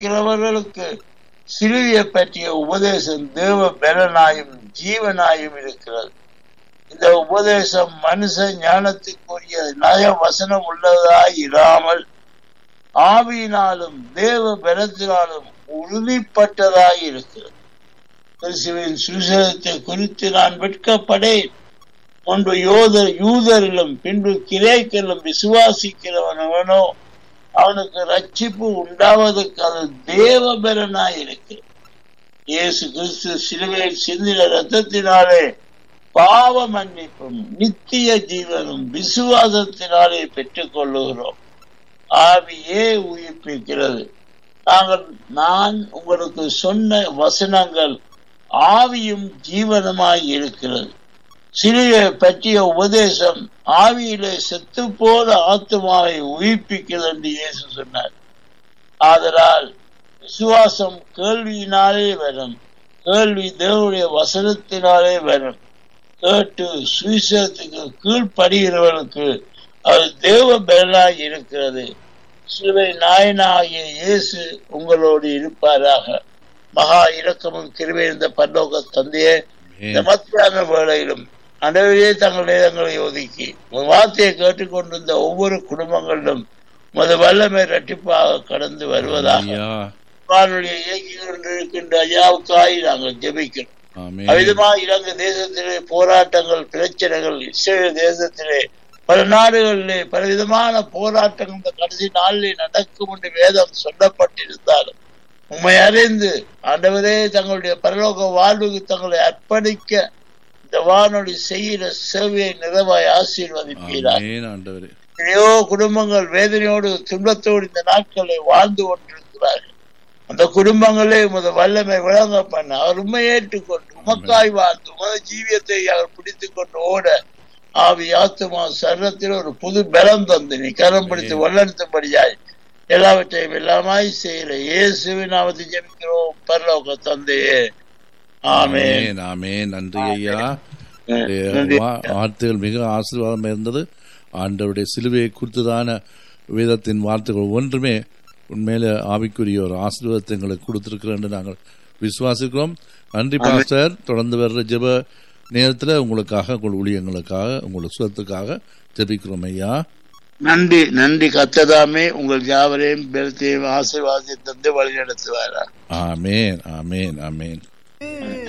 இருக்கிறவர்களுக்கு சிலுவையை பற்றிய உபதேசம் தேவ பலனாயும் ஜீவனாயும் இருக்கிறது இந்த உபதேசம் மனுஷ ஞானத்துக்குரிய நய வசனம் உள்ளதாய் இராமல் ஆவியினாலும் தேவ பலத்தினாலும் உறுதிப்பட்டதாய் இருக்கிறது கிறிஸ்துவின் சுவிசேஷத்தை குறித்து நான் வெட்கப்படேன் முன்பு யோதர் யூதரிலும் பின்பு கிரேக்கிலும் விசுவாசிக்கிறவனவனோ அவனுக்கு ரட்சிப்பு உண்டாவதற்கு அது தேவபலனாய் இருக்கிறது இயேசு கிறிஸ்து சிலுவையில் சிந்தின ரத்தத்தினாலே பாவ மன்னிப்பும் நித்திய ஜீவனும் விசுவாசத்தினாலே பெற்றுக் கொள்ளுகிறோம் ஆவியே உயிர்ப்பிக்கிறது நாங்கள் நான் உங்களுக்கு சொன்ன வசனங்கள் ஆவியும் ஜீவனமாய் இருக்கிறது சிலுவை பற்றிய உபதேசம் ஆவியிலே செத்து போல ஆத்மாவை உயிர்ப்பிக்கிறது என்று இயேசு சொன்னார் ஆதலால் விசுவாசம் கேள்வியினாலே வரும் கேள்வி தேவனுடைய வசனத்தினாலே வரும் கேட்டு சுவிசேஷத்துக்கு கீழ்ப்படுகிறவர்களுக்கு அது தேவ பலனாய் இருக்கிறது சிலுவை நாயனாகிய இயேசு உங்களோடு இருப்பாராக மகா இரக்கமும் கிருபை இருந்த பல்லோக தந்தையே இந்த மத்தியான வேளையிலும் அனைவரே தங்கள் நேரங்களை ஒதுக்கி உன் வார்த்தையை கேட்டுக்கொண்டிருந்த ஒவ்வொரு குடும்பங்களிலும் மது வல்லமை இரட்டிப்பாக கடந்து வருவதாக ஐயா வானொலியை இயக்கி கொண்டிருக்கின்ற ஐயாவுக்காய் நாங்கள் ஜெபிக்கிறோம் ஆமே அவிதமா இலங்கை தேசத்திலே போராட்டங்கள் பிரச்சனைகள் இஸ்ரேல் தேசத்திலே பல நாடுகளிலே பலவிதமான போராட்டங்கள் இந்த கடைசி நாளிலே நடக்கும் என்று வேதம் சொல்லப்பட்டிருந்தாலும் உண்மை அறிந்து ஆண்டவரே தங்களுடைய பரலோக வாழ்வுக்கு தங்களை அர்ப்பணிக்க இந்த வானொலி செய்கிற சேவையை நிறைவாய் ஆசீர்வதிப்பீரார் ஆமென் ஆண்டவரே எத்தனையோ குடும்பங்கள் வேதனையோடு துன்பத்தோடு இந்த நாட்களை வாழ்ந்து கொண்டிருக்கிறார்கள் அந்த குடும்பங்களே உமது வல்லமை விளங்க பண்ண அவர் உண்மை ஏற்றுக்கொண்டு உமக்காய் வாழ்ந்து உமது ஜீவியத்தை அவர் பிடித்துக் கொண்டு ஓட ஆவி ஆத்துமா சரத்தில் ஒரு புது பலம் தந்து நீ கரம் பிடித்து வல்லெடுத்தபடியாய் எல்லாவற்றையும் எல்லாமாய் செய்கிற இயேசுவின் நாமத்தை ஜெபிக்கிறோம் பரலோக தந்தையே ஆமென் ஆமென் ஆமென் நன்றி ஐயா நன்றி. உங்களுடைய வா- வார்த்தைகள் மிக ஆசீர்வாதம் இருந்தது ஆண்டவருடைய சிலுவையை குறித்ததான வேதத்தின் வார்த்தைகள் ஒன்றுமே உண்மையில ஆவிக்குரிய ஒரு ஆசீர்வாதத்தை எங்களுக்கு கொடுத்திருக்கிறோம் என்று நாங்கள் விசுவாசிக்கிறோம் நன்றி பாஸ்டர் தொடர்ந்து வர்ற ஜெப நேரத்தில் உங்களுக்காக உங்கள் ஊழியங்களுக்காக உங்கள் சுகத்துக்காக ஜெபிக்கிறோம் ஐயா நன்றி நன்றி கத்ததாமே உங்கள் யாவரையும் பெருத்தையும் ஆசீர்வாதத்தை தந்து வழி நடத்துவாரா ஆமேன் ஆமேன் ஆமேன்